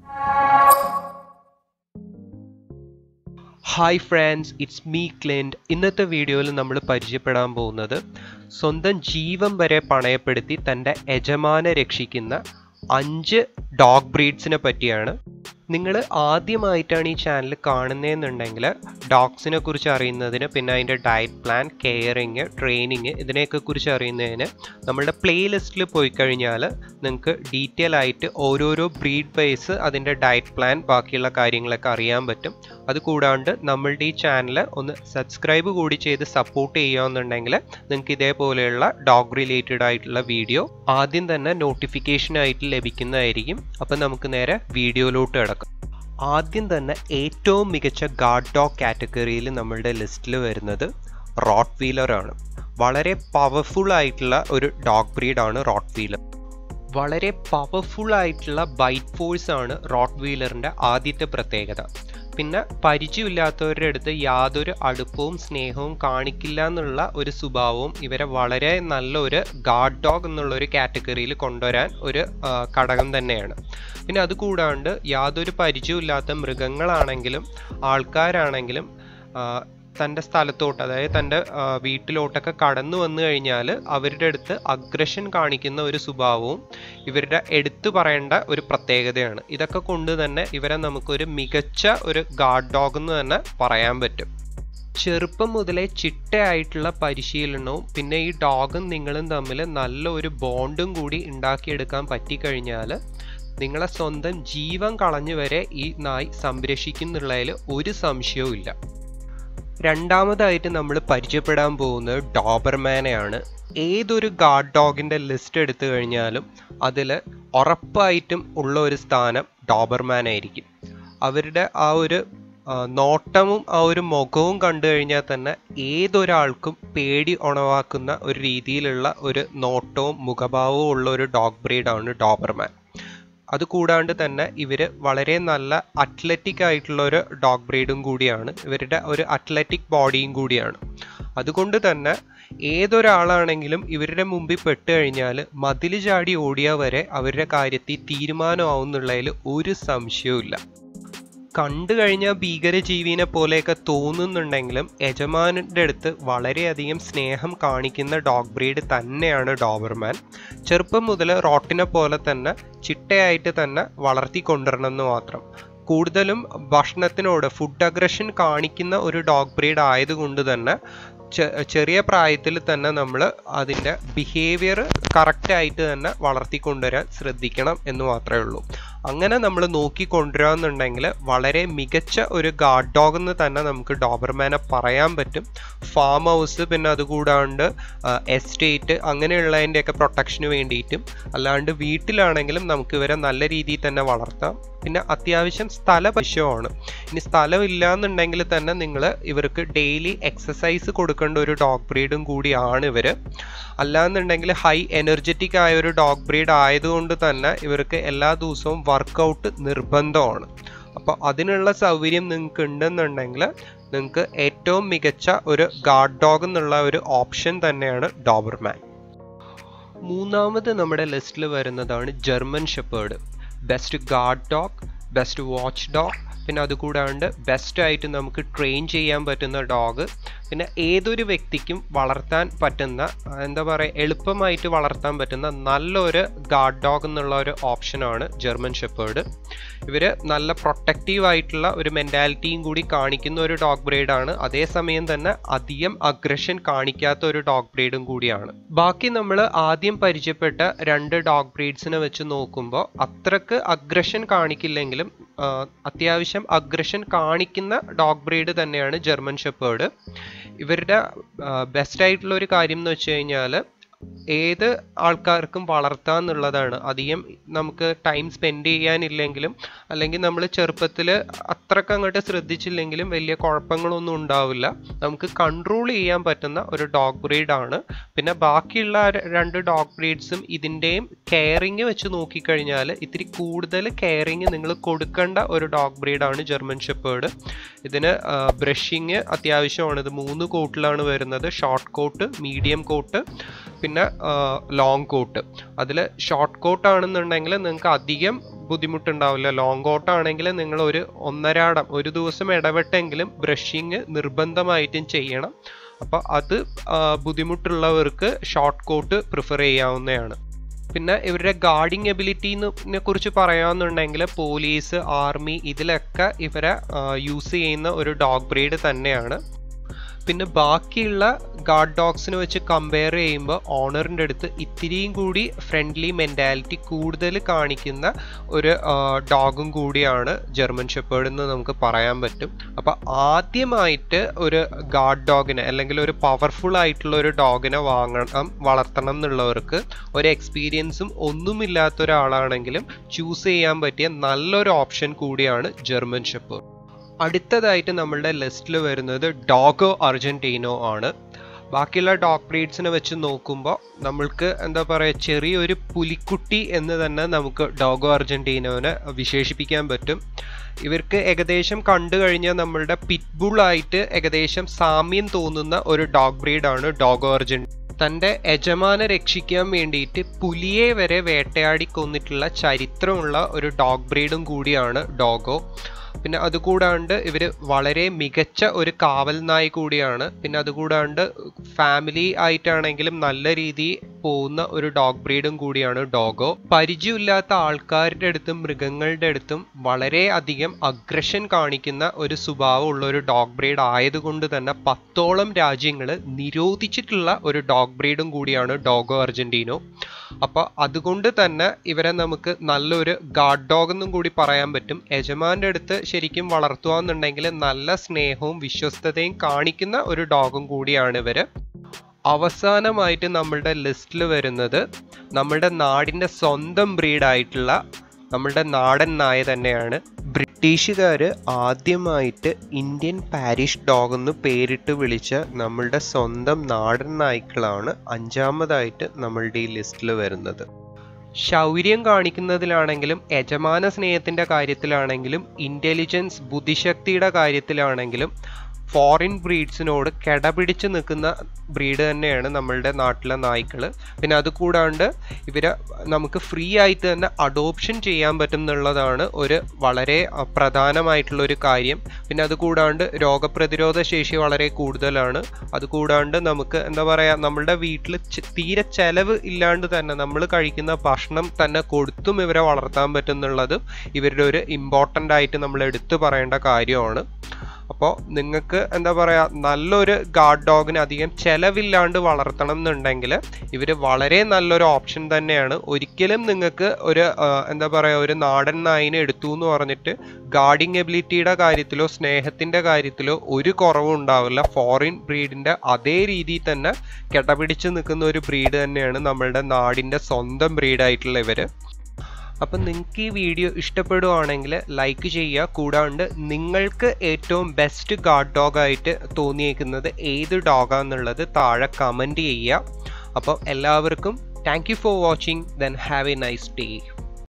hi friends it's me ക്ലിൻഡ് ഇന്നത്തെ വീഡിയോയിൽ നമ്മൾ പരിചയപ്പെടാൻ പോകുന്നത് സ്വന്തം ജീവൻ വരെ പണയപ്പെടുത്തി തൻ്റെ യജമാനെ രക്ഷിക്കുന്ന അഞ്ച് ഡോഗ് ബ്രീഡ്സിനെ പറ്റിയാണ് നിങ്ങൾ ആദ്യമായിട്ടാണ് ഈ ചാനൽ കാണുന്നതെന്നുണ്ടെങ്കിൽ ഡോഗ്സിനെ കുറിച്ച് അറിയുന്നതിന് പിന്നെ അതിൻ്റെ ഡയറ്റ് പ്ലാൻ കെയറിങ് ട്രെയിനിങ് ഇതിനെയൊക്കെ കുറിച്ച് അറിയുന്നതിന് നമ്മളുടെ പ്ലേലിസ്റ്റിൽ പോയി കഴിഞ്ഞാൽ നിങ്ങൾക്ക് ഡീറ്റെയിൽ ആയിട്ട് ഓരോരോ ബ്രീഡ് വൈസ് അതിൻ്റെ ഡയറ്റ് പ്ലാൻ ബാക്കിയുള്ള കാര്യങ്ങളൊക്കെ അറിയാൻ പറ്റും അതുകൂടാണ്ട് നമ്മളുടെ ഈ ചാനൽ ഒന്ന് സബ്സ്ക്രൈബ് കൂടി ചെയ്ത് സപ്പോർട്ട് ചെയ്യുകയെന്നുണ്ടെങ്കിൽ നിങ്ങൾക്ക് ഇതേപോലെയുള്ള ഡോഗ് റിലേറ്റഡ് ആയിട്ടുള്ള വീഡിയോ ആദ്യം തന്നെ നോട്ടിഫിക്കേഷൻ ആയിട്ട് ലഭിക്കുന്നതായിരിക്കും അപ്പം നമുക്ക് നേരെ വീഡിയോയിലോട്ട് കിടക്കാം ആദ്യം തന്നെ ഏറ്റവും മികച്ച ഗാർഡ് ഡോഗ് കാറ്റഗറിയിൽ നമ്മളുടെ ലിസ്റ്റിൽ വരുന്നത് റോട്ട് വീലർ ആണ് വളരെ പവർഫുൾ ആയിട്ടുള്ള ഒരു ഡോഗ് ബ്രീഡാണ് റോട്ട് വീലർ വളരെ പവർഫുൾ ആയിട്ടുള്ള ബൈറ്റ് ഫോഴ്സ് ആണ് റോട്ട് വീലറിൻ്റെ ആദ്യത്തെ പ്രത്യേകത പിന്നെ പരിചയമില്ലാത്തവരുടെ അടുത്ത് യാതൊരു അടുപ്പവും സ്നേഹവും കാണിക്കില്ല എന്നുള്ള ഒരു സ്വഭാവവും ഇവരെ വളരെ നല്ലൊരു ഗാർഡ് ഡോഗ് എന്നുള്ള ഒരു കാറ്റഗറിയിൽ കൊണ്ടുവരാൻ ഒരു ഘടകം തന്നെയാണ് പിന്നെ അതുകൂടാണ്ട് യാതൊരു പരിചയമില്ലാത്ത മൃഗങ്ങളാണെങ്കിലും ആൾക്കാരാണെങ്കിലും തൻ്റെ സ്ഥലത്തോട്ട് അതായത് തൻ്റെ വീട്ടിലോട്ടൊക്കെ കടന്നു വന്നു കഴിഞ്ഞാൽ അവരുടെ അടുത്ത് അഗ്രഷൻ കാണിക്കുന്ന ഒരു സ്വഭാവവും ഇവരുടെ എടുത്തു പറയേണ്ട ഒരു പ്രത്യേകതയാണ് ഇതൊക്കെ കൊണ്ട് തന്നെ ഇവരെ നമുക്കൊരു മികച്ച ഒരു ഗാർഡ് ഡോഗ് എന്ന് തന്നെ പറയാൻ പറ്റും ചെറുപ്പം മുതലേ ചിട്ടയായിട്ടുള്ള പരിശീലനവും പിന്നെ ഈ ഡോഗും നിങ്ങളും തമ്മിൽ നല്ല ഒരു ബോണ്ടും കൂടി ഉണ്ടാക്കിയെടുക്കാൻ പറ്റിക്കഴിഞ്ഞാൽ നിങ്ങളെ സ്വന്തം ജീവൻ കളഞ്ഞു വരെ ഈ നായ് സംരക്ഷിക്കുന്നുള്ളതിൽ ഒരു സംശയവും ഇല്ല രണ്ടാമതായിട്ട് നമ്മൾ പരിചയപ്പെടാൻ പോകുന്നത് ഡോബർമാനെയാണ് ഏതൊരു ഗാർഡ് ഡോഗിൻ്റെ ലിസ്റ്റ് എടുത്തു കഴിഞ്ഞാലും അതിൽ ഉറപ്പായിട്ടും ഉള്ള ഒരു സ്ഥാനം ഡോബർമാൻ ആയിരിക്കും അവരുടെ ആ ഒരു നോട്ടവും ആ ഒരു മുഖവും കണ്ടു കഴിഞ്ഞാൽ തന്നെ ഏതൊരാൾക്കും പേടി ഉണവാക്കുന്ന ഒരു രീതിയിലുള്ള ഒരു നോട്ടവും മുഖഭാവവും ഉള്ള ഒരു ഡോഗ് ബ്രീഡാണ് ഡോബർമാൻ അതുകൂടാണ്ട് തന്നെ ഇവർ വളരെ നല്ല അത്ലറ്റിക് ആയിട്ടുള്ള ഒരു ഡോഗ് ബ്രീഡും കൂടിയാണ് ഇവരുടെ ഒരു അത്ലറ്റിക് ബോഡിയും കൂടിയാണ് അതുകൊണ്ട് തന്നെ ഏതൊരാളാണെങ്കിലും ഇവരുടെ മുമ്പിൽ പെട്ട് കഴിഞ്ഞാൽ മതിൽ ചാടി ഓടിയാൽ വരെ അവരുടെ കാര്യത്തിൽ തീരുമാനമാവുന്നുള്ളതിൽ ഒരു സംശയവും കണ്ടു കഴിഞ്ഞാൽ ഭീകരജീവിനെ പോലെയൊക്കെ തോന്നുന്നുണ്ടെങ്കിലും യജമാനൻ്റെ അടുത്ത് വളരെയധികം സ്നേഹം കാണിക്കുന്ന ഡോഗ് ബ്രീഡ് തന്നെയാണ് ഡോബർമാൻ ചെറുപ്പം മുതൽ റോട്ടിനെ പോലെ തന്നെ ചിട്ടയായിട്ട് തന്നെ വളർത്തിക്കൊണ്ടിരണം എന്ന് മാത്രം കൂടുതലും ഭക്ഷണത്തിനോട് ഫുഡ് അഗ്രഷൻ കാണിക്കുന്ന ഒരു ഡോഗ് ബ്രീഡ് ആയതുകൊണ്ട് തന്നെ ചെറിയ പ്രായത്തിൽ തന്നെ നമ്മൾ അതിൻ്റെ ബിഹേവിയർ കറക്റ്റായിട്ട് തന്നെ വളർത്തിക്കൊണ്ടുവരാൻ ശ്രദ്ധിക്കണം എന്ന് മാത്രമേ ഉള്ളൂ അങ്ങനെ നമ്മൾ നോക്കിക്കൊണ്ടുവരാന്നുണ്ടെങ്കിൽ വളരെ മികച്ച ഒരു ഗാർഡ് ഡോഗ് എന്ന് തന്നെ നമുക്ക് ഡോബർമാനെ പറയാൻ പറ്റും ഫാം ഹൗസ് പിന്നെ അതുകൂടാണ്ട് എസ്റ്റേറ്റ് അങ്ങനെയുള്ളതിൻ്റെയൊക്കെ പ്രൊട്ടക്ഷന് വേണ്ടിയിട്ടും അല്ലാണ്ട് വീട്ടിലാണെങ്കിലും നമുക്ക് ഇവരെ നല്ല രീതിയിൽ തന്നെ വളർത്താം പിന്നെ അത്യാവശ്യം സ്ഥലപശുവാണ് ഇനി സ്ഥലമില്ല എന്നുണ്ടെങ്കിൽ തന്നെ നിങ്ങൾ ഇവർക്ക് ഡെയിലി എക്സസൈസ് കൊടുക്കേണ്ട ഒരു ഡോഗ് ബ്രീഡും കൂടിയാണ് ഇവർ അല്ലാന്നുണ്ടെങ്കിൽ ഹൈ എനർജറ്റിക് ആയ ഒരു ഡോഗ് ബ്രീഡ് ആയതുകൊണ്ട് തന്നെ ഇവർക്ക് എല്ലാ ദിവസവും വർക്കൗട്ട് നിർബന്ധമാണ് അപ്പോൾ അതിനുള്ള സൗകര്യം നിങ്ങൾക്ക് ഉണ്ടെന്നുണ്ടെങ്കിൽ നിങ്ങൾക്ക് ഏറ്റവും മികച്ച ഒരു ഗാർഡ് ഡോഗ് എന്നുള്ള ഒരു ഓപ്ഷൻ തന്നെയാണ് ഡോബർമാൻ മൂന്നാമത് നമ്മുടെ ലിസ്റ്റിൽ വരുന്നതാണ് German shepherd best guard dog best watch dog പിന്നെ അതുകൂടാണ്ട് ബെസ്റ്റ് ആയിട്ട് നമുക്ക് ട്രെയിൻ ചെയ്യാൻ പറ്റുന്ന ഡോഗ് പിന്നെ ഏതൊരു വ്യക്തിക്കും വളർത്താൻ പറ്റുന്ന എന്താ പറയുക എളുപ്പമായിട്ട് വളർത്താൻ പറ്റുന്ന നല്ലൊരു ഗാർഡ് ഡോഗ് എന്നുള്ള ഒരു ഓപ്ഷനാണ് ജർമ്മൻ ഷെപ്പേർഡ് ഇവർ നല്ല പ്രൊട്ടക്റ്റീവ് ആയിട്ടുള്ള ഒരു മെൻറ്റാലിറ്റിയും കൂടി കാണിക്കുന്ന ഒരു ഡോഗ് ബ്രീഡാണ് അതേസമയം തന്നെ അധികം അഗ്രഷൻ കാണിക്കാത്ത ഒരു ഡോഗ് ബ്രീഡും കൂടിയാണ് ബാക്കി നമ്മൾ ആദ്യം പരിചയപ്പെട്ട രണ്ട് ഡോഗ് ബ്രീഡ്സിനെ വെച്ച് നോക്കുമ്പോൾ അത്രക്ക് അഗ്രഷൻ കാണിക്കില്ലെങ്കിലും അത്യാവശ്യം അഗ്രഷൻ കാണിക്കുന്ന ഡോഗ് ബ്രീഡ് തന്നെയാണ് ജർമ്മൻ ഷെപ്പേർഡ് ഇവരുടെ ബെസ്റ്റ് ആയിട്ടുള്ള ഒരു കാര്യം എന്ന് വെച്ച് കഴിഞ്ഞാൽ ഏത് ആൾക്കാർക്കും വളർത്താന്നുള്ളതാണ് അധികം നമുക്ക് ടൈം സ്പെൻഡ് ചെയ്യാനില്ലെങ്കിലും അല്ലെങ്കിൽ നമ്മൾ ചെറുപ്പത്തിൽ അത്രക്ക് അങ്ങോട്ട് ശ്രദ്ധിച്ചില്ലെങ്കിലും വലിയ കുഴപ്പങ്ങളൊന്നും ഉണ്ടാവില്ല നമുക്ക് കൺട്രോൾ ചെയ്യാൻ പറ്റുന്ന ഒരു ഡോഗ് ബ്രീഡാണ് പിന്നെ ബാക്കിയുള്ള രണ്ട് ഡോഗ് ബ്രീഡ്സും ഇതിൻ്റെയും കെയറിങ് വെച്ച് നോക്കിക്കഴിഞ്ഞാൽ ഇത്തിരി കൂടുതൽ കെയറിങ് നിങ്ങൾ കൊടുക്കേണ്ട ഒരു ഡോഗ് ബ്രീഡാണ് ജർമ്മൻ ഷെപ്പേർഡ് ഇതിന് ബ്രഷിങ് അത്യാവശ്യമാണ് ഇത് മൂന്ന് കോട്ടിലാണ് വരുന്നത് ഷോർട്ട് കോട്ട് മീഡിയം കോട്ട് പിന്നെ ലോങ് കോട്ട് അതിൽ ഷോർട്ട് കോട്ട് ആണെന്നുണ്ടെങ്കിൽ നിങ്ങൾക്ക് അധികം ബുദ്ധിമുട്ടുണ്ടാവില്ല ലോങ് കോട്ട് ആണെങ്കിൽ നിങ്ങൾ ഒരു ഒന്നരാടം ഒരു ദിവസം ഇടവിട്ടെങ്കിലും ബ്രഷിങ് നിർബന്ധമായിട്ടും ചെയ്യണം അപ്പോൾ അത് ബുദ്ധിമുട്ടുള്ളവർക്ക് ഷോർട്ട് കോട്ട് പ്രിഫർ ചെയ്യാവുന്നതാണ് പിന്നെ ഇവരുടെ ഗാർഡിങ് എബിലിറ്റിനെ കുറിച്ച് പറയാമെന്നുണ്ടെങ്കിൽ പോലീസ് ആർമി ഇതിലൊക്കെ ഇവരെ യൂസ് ചെയ്യുന്ന ഒരു ഡോഗ് ബ്രീഡ് തന്നെയാണ് പിന്നെ ബാക്കിയുള്ള ഗാർഡ് ഡോഗ്സിനെ വെച്ച് കമ്പയർ ചെയ്യുമ്പോൾ ഓണറിൻ്റെ അടുത്ത് ഇത്തിരിയും കൂടി ഫ്രണ്ട്ലി മെൻറ്റാലിറ്റി കൂടുതൽ കാണിക്കുന്ന ഒരു ഡോഗും കൂടിയാണ് ജർമ്മൻ ഷെപ്പേർഡ് എന്ന് നമുക്ക് പറയാൻ പറ്റും അപ്പോൾ ആദ്യമായിട്ട് ഒരു ഗാർഡ് ഡോഗിനെ അല്ലെങ്കിൽ ഒരു പവർഫുൾ ആയിട്ടുള്ള ഒരു ഡോഗിനെ വാങ്ങണം വളർത്തണം എന്നുള്ളവർക്ക് ഒരു എക്സ്പീരിയൻസും ഒന്നുമില്ലാത്ത ഒരാളാണെങ്കിലും ചൂസ് ചെയ്യാൻ പറ്റിയ നല്ലൊരു ഓപ്ഷൻ കൂടിയാണ് ജർമ്മൻ ഷെപ്പേർഡ് അടുത്തതായിട്ട് നമ്മളുടെ ലിസ്റ്റിൽ വരുന്നത് ഡോഗോ അർജന്റീനോ ആണ് ബാക്കിയുള്ള ഡോഗ് ബ്രീഡ്സിനെ വെച്ച് നോക്കുമ്പോൾ നമ്മൾക്ക് എന്താ പറയുക ചെറിയൊരു പുലിക്കുട്ടി എന്ന് തന്നെ നമുക്ക് ഡോഗോ അർജന്റീനോനെ വിശേഷിപ്പിക്കാൻ പറ്റും ഇവർക്ക് ഏകദേശം കണ്ടു കഴിഞ്ഞാൽ നമ്മളുടെ പിറ്റ്ബുള്ളായിട്ട് ഏകദേശം സാമ്യം തോന്നുന്ന ഒരു ഡോഗ് ബ്രീഡാണ് ഡോഗോ അർജന്റീന തൻ്റെ യജമാനെ രക്ഷിക്കാൻ വേണ്ടിയിട്ട് പുലിയെ വരെ വേട്ടയാടി കൊന്നിട്ടുള്ള ചരിത്രമുള്ള ഒരു ഡോഗ് ബ്രീഡും കൂടിയാണ് ഡോഗോ പിന്നെ അതുകൂടാണ്ട് ഇവർ വളരെ മികച്ച ഒരു കാവൽ നായി കൂടിയാണ് പിന്നെ അതുകൂടാണ്ട് ഫാമിലി ആയിട്ടാണെങ്കിലും നല്ല രീതിയിൽ പോകുന്ന ഒരു ഡോഗ് ബ്രീഡും കൂടിയാണ് ഡോഗോ പരിചയമില്ലാത്ത ആൾക്കാരുടെ അടുത്തും മൃഗങ്ങളുടെ അടുത്തും വളരെ അധികം അഗ്രഷൻ കാണിക്കുന്ന ഒരു സ്വഭാവമുള്ള ഒരു ഡോഗ് ബ്രീഡ് ആയതുകൊണ്ട് തന്നെ പത്തോളം രാജ്യങ്ങൾ നിരോധിച്ചിട്ടുള്ള ഒരു ഡോഗ് ബ്രീഡും കൂടിയാണ് ഡോഗോ അർജന്റീനോ അപ്പോൾ അതുകൊണ്ട് തന്നെ ഇവരെ നമുക്ക് നല്ലൊരു ഗാർഡ് ഡോഗ് എന്നും കൂടി പറയാൻ പറ്റും യജമാന്റെ അടുത്ത് ശരിക്കും വളർത്തുകയെന്നുണ്ടെങ്കിൽ നല്ല സ്നേഹവും വിശ്വസ്തതയും കാണിക്കുന്ന ഒരു ഡോഗും കൂടിയാണ് ഇവര് അവസാനമായിട്ട് നമ്മളുടെ ലിസ്റ്റിൽ വരുന്നത് നമ്മുടെ നാടിൻ്റെ സ്വന്തം ബ്രീഡായിട്ടുള്ള നമ്മളുടെ നാടൻ നായ തന്നെയാണ് ബ്രിട്ടീഷുകാർ ആദ്യമായിട്ട് ഇന്ത്യൻ പാരിഷ് ഡോഗ് എന്ന് പേരിട്ട് വിളിച്ച നമ്മളുടെ സ്വന്തം നാടൻ നായ്ക്കളാണ് അഞ്ചാമതായിട്ട് നമ്മളുടെ ഈ ലിസ്റ്റിൽ വരുന്നത് ശൗര്യം കാണിക്കുന്നതിലാണെങ്കിലും യജമാന സ്നേഹത്തിൻ്റെ കാര്യത്തിലാണെങ്കിലും ഇൻ്റലിജൻസ് ബുദ്ധിശക്തിയുടെ കാര്യത്തിലാണെങ്കിലും ഫോറിൻ ബ്രീഡ്സിനോട് കിടപിടിച്ച് നിൽക്കുന്ന ബ്രീഡ് തന്നെയാണ് നമ്മളുടെ നാട്ടിലെ നായ്ക്കൾ പിന്നെ അതുകൂടാണ്ട് ഇവരെ നമുക്ക് ഫ്രീ ആയിട്ട് തന്നെ അഡോപ്ഷൻ ചെയ്യാൻ പറ്റും എന്നുള്ളതാണ് ഒരു വളരെ പ്രധാനമായിട്ടുള്ള ഒരു കാര്യം പിന്നെ അതുകൂടാണ്ട് രോഗപ്രതിരോധ ശേഷി വളരെ കൂടുതലാണ് അതുകൂടാണ്ട് നമുക്ക് എന്താ പറയുക നമ്മളുടെ വീട്ടിൽ തീരെ ചെലവ് ഇല്ലാണ്ട് തന്നെ നമ്മൾ കഴിക്കുന്ന ഭക്ഷണം തന്നെ കൊടുത്തും ഇവരെ വളർത്താൻ പറ്റും എന്നുള്ളത് ഇവരുടെ ഒരു ഇമ്പോർട്ടൻ്റ് ആയിട്ട് നമ്മൾ എടുത്തു പറയേണ്ട കാര്യമാണ് അപ്പോൾ നിങ്ങൾക്ക് എന്താ പറയുക നല്ലൊരു ഗാർഡ് ഡോഗിന് അധികം ചെലവില്ലാണ്ട് വളർത്തണം എന്നുണ്ടെങ്കിൽ ഇവർ വളരെ നല്ലൊരു ഓപ്ഷൻ തന്നെയാണ് ഒരിക്കലും നിങ്ങൾക്ക് ഒരു എന്താ പറയുക ഒരു നാടൻ നായിനെ എടുത്തു എന്ന് പറഞ്ഞിട്ട് ഗാർഡിങ് എബിലിറ്റിയുടെ കാര്യത്തിലോ സ്നേഹത്തിൻ്റെ കാര്യത്തിലോ ഒരു കുറവും ഉണ്ടാവില്ല ഫോറിൻ ബ്രീഡിൻ്റെ അതേ രീതിയിൽ തന്നെ കിടപിടിച്ച് നിൽക്കുന്ന ഒരു ബ്രീഡ് തന്നെയാണ് നമ്മളുടെ നാടിൻ്റെ സ്വന്തം ബ്രീഡായിട്ടുള്ള ഇവർ അപ്പം നിങ്ങൾക്ക് ഈ വീഡിയോ ഇഷ്ടപ്പെടുവാണെങ്കിൽ ലൈക്ക് ചെയ്യുക കൂടാണ്ട് നിങ്ങൾക്ക് ഏറ്റവും ബെസ്റ്റ് ഗാർഡ് ഡോഗ് ആയിട്ട് തോന്നിയേക്കുന്നത് ഏത് ഡോഗാന്നുള്ളത് താഴെ കമൻറ്റ് ചെയ്യുക അപ്പോൾ എല്ലാവർക്കും thank you for watching then have a nice day